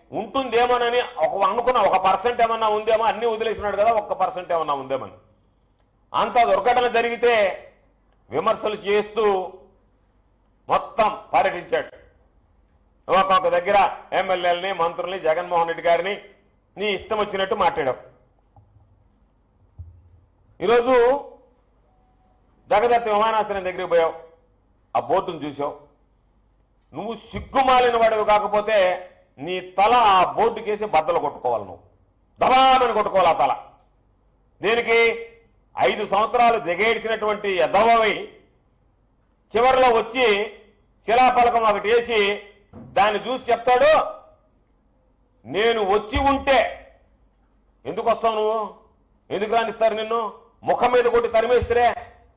ఉంటుందేమోనని ఒక అనుకున్న ఒక పర్సెంట్ ఏమన్నా ఉందేమో అన్ని వదిలేసినాడు కదా ఒక్క పర్సెంట్ ఏమన్నా ఉందేమని అంత దుర్ఘటన జరిగితే విమర్శలు చేస్తూ మొత్తం పర్యటించాడు ఒక్కొక్క దగ్గర ఎమ్మెల్యేలని మంత్రుల్ని జగన్మోహన్ రెడ్డి గారిని నీ ఇష్టం వచ్చినట్టు మాట్లాడావు ఈరోజు జగదత్త విమానాశ్రయం దగ్గరికి పోయావు ఆ బోర్డును చూసావు నువ్వు సిగ్గుమాలిన వాడివి కాకపోతే నీ తల ఆ బోర్డుకేసి బద్దలు కొట్టుకోవాలి నువ్వు దబామని కొట్టుకోవాలి ఆ తల దీనికి ఐదు సంవత్సరాలు దిగేడ్చినటువంటి యదవై చివరిలో వచ్చి శిలాఫలకం ఒకటి వేసి దాన్ని చూసి చెప్తాడు నేను వచ్చి ఉంటే ఎందుకు వస్తావు నువ్వు ఎందుకు రానిస్తారు నిన్ను ముఖం మీద కొట్టి తరిమేస్తే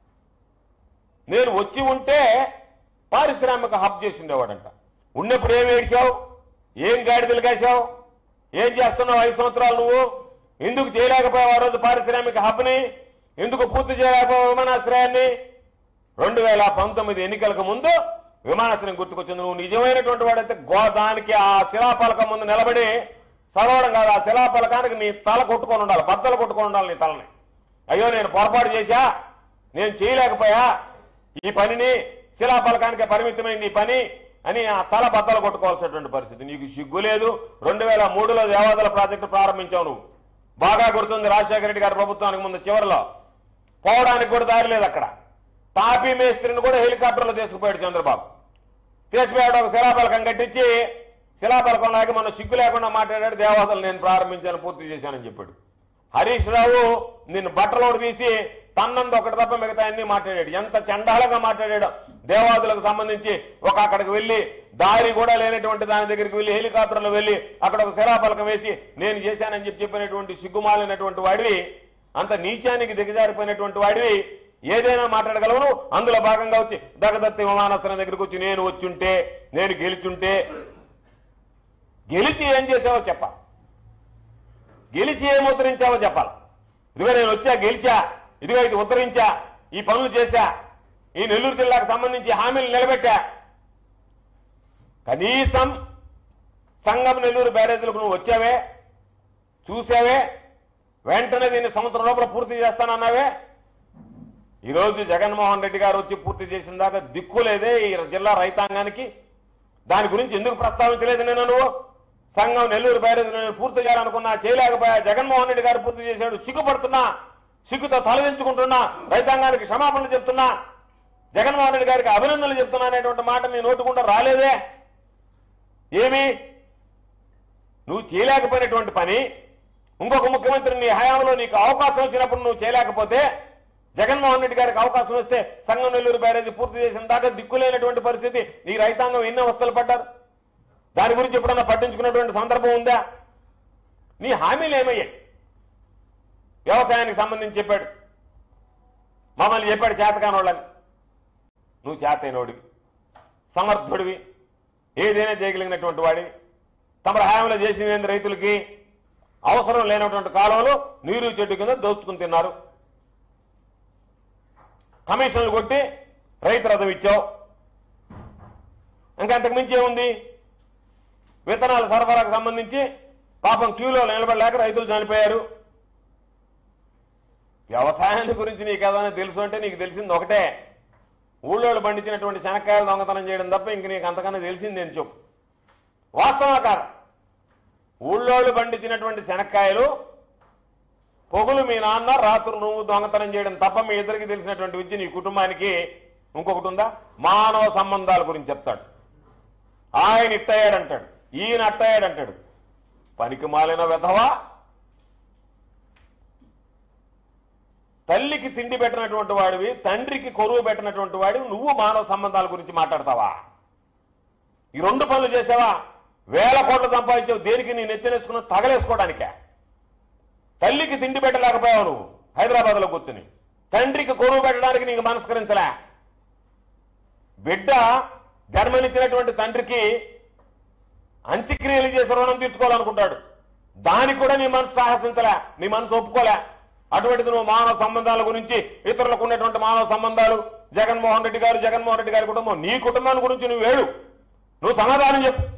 నేను వచ్చి ఉంటే పారిశ్రామిక హబ్ చేసి ఉండేవాడంట ఉన్నప్పుడు ఏం ఏడ్చావు ఏం గాడిదలు కాశావు ఏం చేస్తున్నావు ఐదు సంవత్సరాలు నువ్వు ఎందుకు చేయలేకపోయావు ఆ రోజు పారిశ్రామిక హబ్ని ఎందుకు పూర్తి చేయలేకపోయావు విమానాశ్రయాన్ని రెండు వేల పంతొమ్మిది ఎన్నికలకు ముందు విమానాశ్రయం గుర్తుకొచ్చింది నువ్వు నిజమైనటువంటి వాడైతే గోదానికి ఆ శిలాపలకం ముందు నిలబడి చదవడం కాదు ఆ శిలాపలకానికి నీ తల కొట్టుకొని ఉండాలి బద్దలు కొట్టుకొని ఉండాలి నీ తలని అయ్యో నేను పొరపాటు చేశా నేను చేయలేకపోయా ఈ పనిని శిలాపలకానికే పరిమితమైంది ఈ పని అని ఆ తల బద్దలు కొట్టుకోవాల్సినటువంటి పరిస్థితి నీకు సిగ్గు లేదు రెండు వేల మూడులో దేవాదుల ప్రాజెక్టు ప్రారంభించావు నువ్వు బాగా గుర్తుంది రాజశేఖర రెడ్డి గారి ప్రభుత్వానికి ముందు చివరిలో పోవడానికి కూడా దారి లేదు అక్కడ తాపీ మేస్త్రిని కూడా హెలికాప్టర్లో తీసుకుపోయాడు చంద్రబాబు తీసుకుపోయాడు ఒక శిలాపలకం కట్టించి శిలాపలకం లాగా మన సిగ్గు లేకుండా మాట్లాడాడు దేవాదలు నేను ప్రారంభించాను పూర్తి చేశానని చెప్పాడు హరీష్ రావు నిన్ను బట్టలోడు తీసి తన్నంది ఒకటి తప్ప మిగతా అన్ని మాట్లాడాడు ఎంత చండాలంగా మాట్లాడాడు దేవాదులకు సంబంధించి ఒక అక్కడికి వెళ్ళి దారి కూడా లేనటువంటి దాని దగ్గరికి వెళ్ళి హెలికాప్టర్లో వెళ్ళి అక్కడ ఒక శిలాపలకం వేసి నేను చేశానని చెప్పి చెప్పినటువంటి సిగ్గుమాలినటువంటి వాడివి అంత నీచానికి దిగజారిపోయినటువంటి వాడివి ఏదైనా మాట్లాడగలవు అందులో భాగంగా వచ్చి దగదత్తి విమానాశ్రయం దగ్గరికి వచ్చి నేను వచ్చుంటే నేను గెలిచుంటే గెలిచి ఏం చేసావో చెప్ప గెలిచి ఏం ఉద్ధరించావో చెప్పాలి ఇదిగో నేను వచ్చా గెలిచా ఇదిగో ఇది ఉద్ధరించా ఈ పనులు చేశా ఈ నెల్లూరు జిల్లాకు సంబంధించి హామీలు నిలబెట్టా కనీసం సంగం నెల్లూరు బ్యారేజీలకు నువ్వు వచ్చావే చూసావే వెంటనే దీన్ని సంవత్సరం లోపల పూర్తి చేస్తానన్నావే ఈరోజు జగన్మోహన్ రెడ్డి గారు వచ్చి పూర్తి చేసిన దాకా దిక్కులేదే ఈ జిల్లా రైతాంగానికి దాని గురించి ఎందుకు ప్రస్తావించలేదు నేను నువ్వు సంఘం నెల్లూరు బ్యారేజ్ నేను పూర్తి చేయాలనుకున్నా చేయలేకపోయా జగన్మోహన్ రెడ్డి గారు పూర్తి చేశాడు సిగ్గుపడుతున్నా సిగ్గుతో తలదించుకుంటున్నా రైతాంగానికి క్షమాపణలు చెప్తున్నా జగన్మోహన్ రెడ్డి గారికి అభినందనలు చెప్తున్నా అనేటువంటి మాట నీ నోటుకుండా రాలేదే ఏమి నువ్వు చేయలేకపోయినటువంటి పని ఇంకొక ముఖ్యమంత్రి నీ హయాంలో నీకు అవకాశం వచ్చినప్పుడు నువ్వు చేయలేకపోతే జగన్మోహన్ రెడ్డి గారికి అవకాశం వస్తే సంఘం నెల్లూరు బ్యారేజీ పూర్తి చేసిన దాకా దిక్కులేనటువంటి పరిస్థితి నీ రైతాంగం ఎన్ని అవస్థలు పడ్డారు దాని గురించి ఎప్పుడన్నా పట్టించుకున్నటువంటి సందర్భం ఉందా నీ హామీలు ఏమయ్యాయి వ్యవసాయానికి సంబంధించి చెప్పాడు మమ్మల్ని చెప్పాడు చేతకానోళ్ళని నువ్వు చేతైనోడివి సమర్థుడివి ఏదైనా చేయగలిగినటువంటి వాడివి తమ హయాంలో చేసిన రైతులకి అవసరం లేనటువంటి కాలంలో నీరు చెట్టు కింద దోచుకుని తిన్నారు కమిషన్లు కొట్టి రైతు రథం ఇచ్చావు ఇంకా అంతకు మించి ఏముంది విత్తనాల సరఫరాకు సంబంధించి పాపం క్యూలో నిలబడలేక రైతులు చనిపోయారు వ్యవసాయాన్ని గురించి నీకు ఏదైనా తెలుసు అంటే నీకు తెలిసింది ఒకటే ఊళ్ళోళ్ళు పండించినటువంటి శనక్కాయలు దొంగతనం చేయడం తప్ప ఇంక నీకు అంతకన్నా తెలిసింది నేను చెప్పు వాస్తవా కాదు ఊళ్ళోళ్ళు పండించినటువంటి శనక్కాయలు పొగులు మీ నాన్న రాత్రి నువ్వు దొంగతనం చేయడం తప్ప మీ ఇద్దరికి తెలిసినటువంటి విద్య నీ కుటుంబానికి ఇంకొకటి ఉందా మానవ సంబంధాల గురించి చెప్తాడు ఆయన ఇట్టయ్యాడంటాడు ఈయన అట్టయ్యాడంటాడు పనికి మాలిన వెధవా తల్లికి తిండి పెట్టినటువంటి వాడివి తండ్రికి కొరువు పెట్టినటువంటి వాడివి నువ్వు మానవ సంబంధాల గురించి మాట్లాడతావా ఈ రెండు పనులు చేసావా వేల కోట్లు సంపాదించావు దేనికి నీ నెత్తినేసుకున్న తగలేసుకోవడానికే తల్లికి తిండి పెట్టలేకపోయావు నువ్వు హైదరాబాద్లో కూర్చుని తండ్రికి కొరువు పెట్టడానికి నీకు మనస్కరించలే బిడ్డ జన్మనిచ్చినటువంటి తండ్రికి అంత్యక్రియలు చేసి రుణం తీర్చుకోవాలనుకుంటాడు దానికి కూడా నీ మనసు సాహసించలే నీ మనసు ఒప్పుకోలే అటువంటిది నువ్వు మానవ సంబంధాల గురించి ఇతరులకు ఉన్నటువంటి మానవ సంబంధాలు జగన్మోహన్ రెడ్డి గారు జగన్మోహన్ రెడ్డి గారి కుటుంబం నీ కుటుంబాన్ని గురించి నువ్వు వేడు నువ్వు సమాధానం చెప్పు